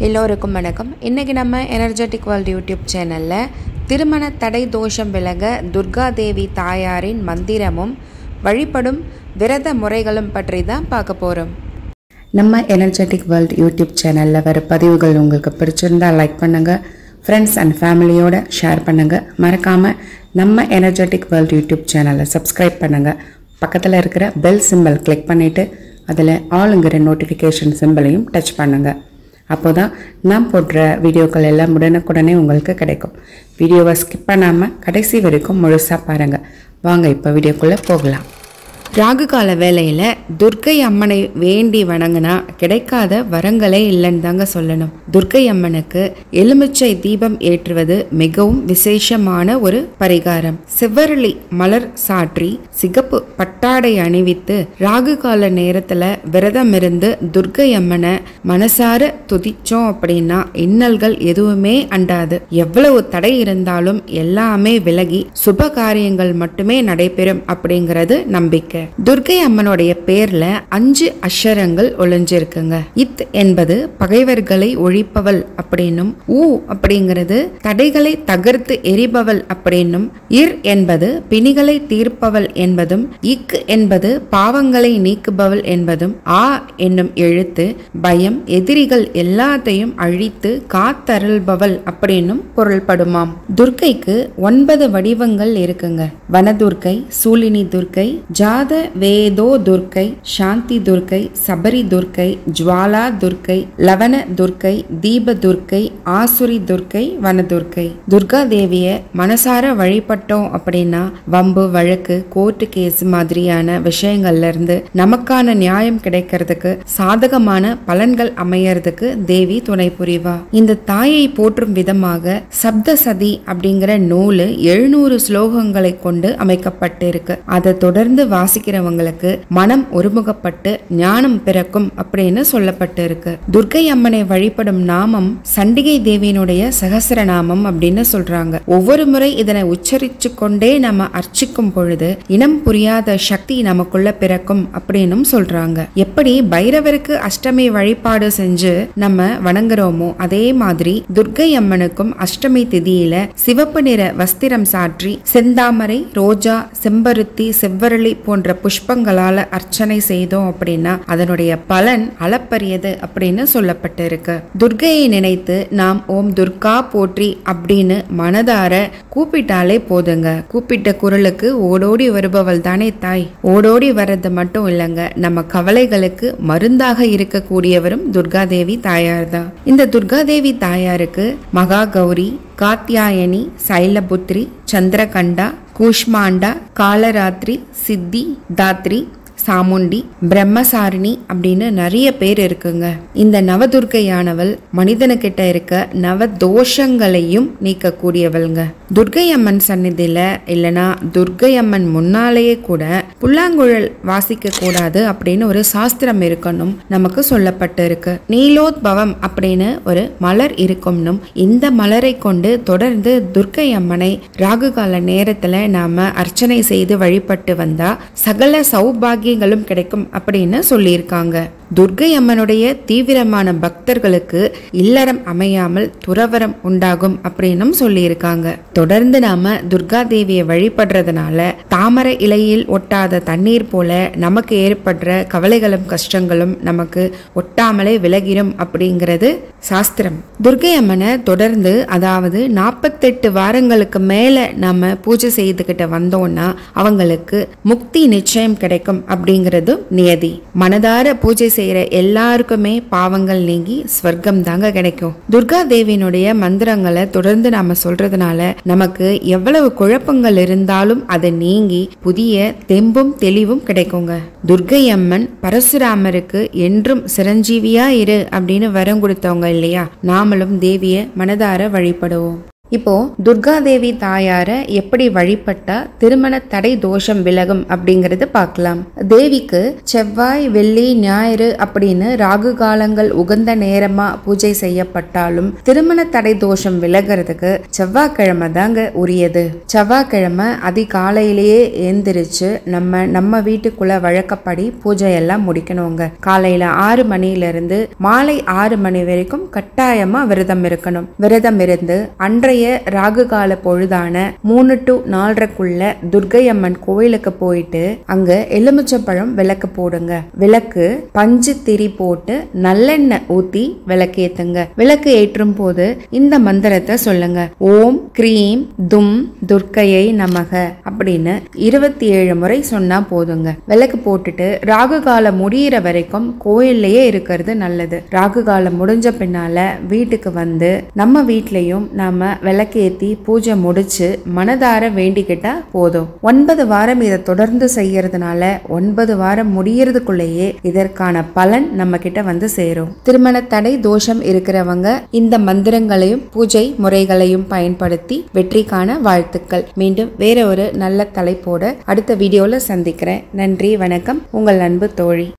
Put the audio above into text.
எல்லோருக்கும் வணக்கம் இன்றைக்கி நம்ம எனர்ஜெட்டிக் வேர்ல்டு யூடியூப் சேனலில் திருமண தடை தோஷம் விலக துர்கா தேவி தாயாரின் மந்திரமும் வழிபடும் விரத முறைகளும் பற்றி தான் பார்க்க போகிறோம் நம்ம எனர்ஜெட்டிக் வேர்ல்டு யூடியூப் சேனலில் வர பதிவுகள் உங்களுக்கு பிடிச்சிருந்தா லைக் பண்ணுங்கள் ஃப்ரெண்ட்ஸ் அண்ட் ஃபேமிலியோட ஷேர் பண்ணுங்கள் மறக்காமல் நம்ம எனர்ஜெட்டிக் வேர்ல்டு யூடியூப் சேனலை சப்ஸ்கிரைப் பண்ணுங்கள் பக்கத்தில் இருக்கிற பெல் சிம்பல் கிளிக் பண்ணிவிட்டு அதில் ஆளுங்கிற நோட்டிஃபிகேஷன் சிம்பிளையும் டச் பண்ணுங்கள் அப்போ தான் நான் போடுற வீடியோக்கள் எல்லாம் உடனுக்குடனே உங்களுக்கு கிடைக்கும் வீடியோவை ஸ்கிப் பண்ணாமல் கடைசி வரைக்கும் முழுசாக பாருங்கள் வாங்க இப்போ வீடியோக்குள்ளே போகலாம் ராகு கால வேலையில் துர்க்கை அம்மனை வேண்டி வணங்கினா கிடைக்காத வரங்களே இல்லைன்னு தாங்க சொல்லணும் துர்க்கை அம்மனுக்கு எலுமிச்சை தீபம் ஏற்றுவது மிகவும் விசேஷமான ஒரு பரிகாரம் செவ்வரளி மலர் சாற்றி சிகப்பு பட்டாடை அணிவித்து ராகு கால நேரத்தில் விரதம் இருந்து துர்க்கை அம்மனை மனசார துதிச்சோம் அப்படின்னா இன்னல்கள் எதுவுமே அண்டாது எவ்வளவு தடை இருந்தாலும் எல்லாமே விலகி சுப காரியங்கள் மட்டுமே நடைபெறும் அப்படிங்கிறது நம்பிக்கை துர்க்கை அம்மனுடைய பேர்ல அஞ்சு அக்ஷரங்கள் ஒளிஞ்சிருக்குங்க இத் என்பது பகைவர்களை ஒழிப்பவள் அப்படின்னும் ஊ அப்படிங்கிறது தடைகளை தகர்த்து எரிபவள் அப்படின்னும் இர் என்பது பிணிகளை தீர்ப்பவள் என்பதும் இக் என்பது பாவங்களை நீக்குபவள் என்பதும் ஆ என்னும் எழுத்து பயம் எதிரிகள் எல்லாத்தையும் அழித்து காத்தருள்பவள் அப்படின்னும் பொருள்படுமாம் துர்க்கைக்கு ஒன்பது வடிவங்கள் இருக்குங்க வனதுர்க்கை சூலினி துர்க்கை ஜாத வேதோ துர்க்கை சாந்தி துர்க்கை சபரி துர்க்கை ஜுவாலா துர்க்கை லவண துர்க்கை தீப துர்க்கை ஆசுரி துர்க்கை வனதுர்க்கை துர்கா தேவிய மனசார வழிபட்டோம் அப்படின்னா வம்பு வழக்கு கோர்ட்டு கேஸ் மாதிரியான விஷயங்கள்ல இருந்து நமக்கான நியாயம் கிடைக்கிறதுக்கு சாதகமான பலன்கள் அமையறதுக்கு தேவி துணை புரிவா இந்த தாயை போற்றும் விதமாக சப்த சதி அப்படிங்கிற நூலு எழுநூறு ஸ்லோகங்களை கொண்டு அமைக்கப்பட்டிருக்கு அதை தொடர்ந்து வாசிக்கிறவங்களுக்கு மனம் ஒருமுகப்பட்டு ஞானம் பிறக்கும் அப்படின்னு சொல்லப்பட்டிருக்கு துர்க்கை அம்மனை வழிபடும் நாமம் சண்டிகை தேவியினுடைய சகசர நாமம் அப்படின்னு சொல்றாங்க ஒவ்வொரு முறை இதனை உச்சரிச்சு கொண்டே நம்ம அர்ச்சிக்கும் பொழுது இனம் புரியாத சக்தி நமக்குள்ள பிறக்கும் அப்படின்னும் சொல்றாங்க எப்படி பைரவருக்கு அஷ்டமி வழிபாடு செஞ்சு நம்ம வணங்குறோமோ அதே மாதிரி துர்க்கை அம்மனுக்கும் அஷ்டமி திதியில சிவப்பு நிற வஸ்திரம் சாற்றி செந்தாமரை ரோஜா செம்பருத்தி செவ்வரளி போன்ற புஷ்பங்களால அர்ச்சனை செய்தோம் அப்படின்னா அதனுடைய பலன் அளப்பரியது அப்படின்னு சொல்லப்பட்டிருக்கு துர்க்கையை நினைத்து நாம் ஓம் துர்கா போற்றி அப்படின்னு மனதார கூப்பிட்டாலே போதுங்க கூப்பிட்ட குரலுக்கு ஓடோடி வருபவள் தானே தாய் ஓடோடி வர்றது மட்டும் இல்லைங்க நம்ம கவலைகளுக்கு மருந்தாக இருக்கக்கூடியவரும் துர்காதேவி தாயார் தான் இந்த துர்காதேவி தாயாருக்கு மகா கௌரி காத்யாயனி சைலபுத்ரி சந்திரகண்டா கூஷ்மாண்டா காலராத்திரி சித்தி தாத்ரி சாமுண்டி பிரம்மசாரிணி அப்படின்னு நிறைய பேர் இருக்குங்க இந்த நவதுர்க்கையானவள் மனிதனுக்கிட்ட இருக்க நவ தோஷங்களையும் நீக்கக்கூடியவள்ங்க துர்கை அம்மன் சந்நிதியில இல்லனா துர்கை அம்மன் முன்னாலேயே கூட புல்லாங்குழல் வாசிக்க கூடாது அப்படின்னு ஒரு சாஸ்திரம் இருக்கணும் நமக்கு சொல்லப்பட்டு இருக்கு நீலோத்பவம் அப்படின்னு ஒரு மலர் இருக்கும்னும் இந்த மலரை கொண்டு தொடர்ந்து துர்க்கை அம்மனை ராகு கால நேரத்துல நாம அர்ச்சனை செய்து வழிபட்டு வந்தா சகல சௌபாகியங்களும் கிடைக்கும் அப்படின்னு சொல்லியிருக்காங்க துர்கை அம்மனுடைய தீவிரமான பக்தர்களுக்கு இல்லறம் அமையாமல் துறவரம் உண்டாகும் அப்படின்னும் சொல்லியிருக்காங்க தொடர்ந்து நாம துர்கா தேவியை வழிபடுறதுனால தாமரை இலையில் ஒட்டாத தண்ணீர் போல நமக்கு ஏற்படுற கவலைகளும் கஷ்டங்களும் நமக்கு ஒட்டாமலே விலகிடும் அப்படிங்கிறது சாஸ்திரம் துர்கை அம்மனை தொடர்ந்து அதாவது நாற்பத்தெட்டு வாரங்களுக்கு மேல நாம பூஜை செய்துகிட்டு வந்தோம்னா அவங்களுக்கு முக்தி நிச்சயம் கிடைக்கும் அப்படிங்கிறது நியதி மனதார பூஜை செய்யற எல்லாருக்குமே பாவங்கள் நீங்கி ஸ்வர்க்கம் தாங்க கிடைக்கும் துர்கா தேவியினுடைய மந்திரங்களை தொடர்ந்து நாம சொல்றதுனால நமக்கு எவ்வளவு குழப்பங்கள் இருந்தாலும் அதை நீங்கி புதிய தெம்பும் தெளிவும் கிடைக்குங்க துர்கை அம்மன் பரசுராமருக்கு என்றும் சிரஞ்சீவியா இரு அப்படின்னு வரம் கொடுத்தவங்க இல்லையா நாமளும் தேவிய மனதார வழிபடுவோம் இப்போ துர்காதேவி தாயார எப்படி வழிபட்டா திருமண தடை தோஷம் விலகும் அப்படிங்கறது பார்க்கலாம் தேவிக்கு செவ்வாய் வெள்ளி ஞாயிறு அப்படின்னு ராகு காலங்கள் உகந்த நேரமா பூஜை செய்யப்பட்டாலும் திருமண தடை தோஷம் விலகிறதுக்கு செவ்வாய்க்கிழமை தாங்க உரியது செவ்வாய்க்கிழமை அதிகாலையிலேயே எந்திரிச்சு நம்ம நம்ம வீட்டுக்குள்ள வழக்கப்படி பூஜை எல்லாம் முடிக்கணுங்க காலையில ஆறு மணில இருந்து மாலை ஆறு மணி வரைக்கும் கட்டாயமா விரதம் இருக்கணும் விரதம் இருந்து அன்றைய ராகு கால பொழுதான மூணு டு நாலரைக்குள்ள துர்கை அம்மன் கோயிலுக்கு போயிட்டு அங்க எலுமிச்சப்பழம் விளக்கு போடுங்க விளக்கு பஞ்சு திரி போட்டு நல்லெண்ணெய் ஊத்தி விளக்கு ஏத்துங்க விளக்கு ஏற்றும் போது இந்த மந்திரத்தை சொல்லுங்க ஓம் கிரீம் தும் துர்க்கையை நமக அப்படின்னு இருபத்தி ஏழு முறை சொன்னா போதுங்க விளக்கு போட்டுட்டு ராகு காலம் முடியிற வரைக்கும் கோயில்லையே இருக்கிறது நல்லது ராகு காலம் முடிஞ்ச பின்னால வீட்டுக்கு வந்து நம்ம வீட்லயும் நாம விளக்கேத்தி பூஜை முடிச்சு மனதார வேண்டிக்கிட்டா போதும் ஒன்பது வாரம் இதை தொடர்ந்து செய்யறதுனால ஒன்பது வாரம் முடியறதுக்குள்ளேயே இதற்கான பலன் நம்ம கிட்ட வந்து சேரும் திருமண தடை தோஷம் இருக்கிறவங்க இந்த மந்திரங்களையும் பூஜை முறைகளையும் பயன்படுத்தி வெற்றி காண வாழ்த்துக்கள் மீண்டும் வேற ஒரு நல்ல தலைப்போட அடுத்த வீடியோல சந்திக்கிறேன் நன்றி வணக்கம் உங்கள் அன்பு தோழி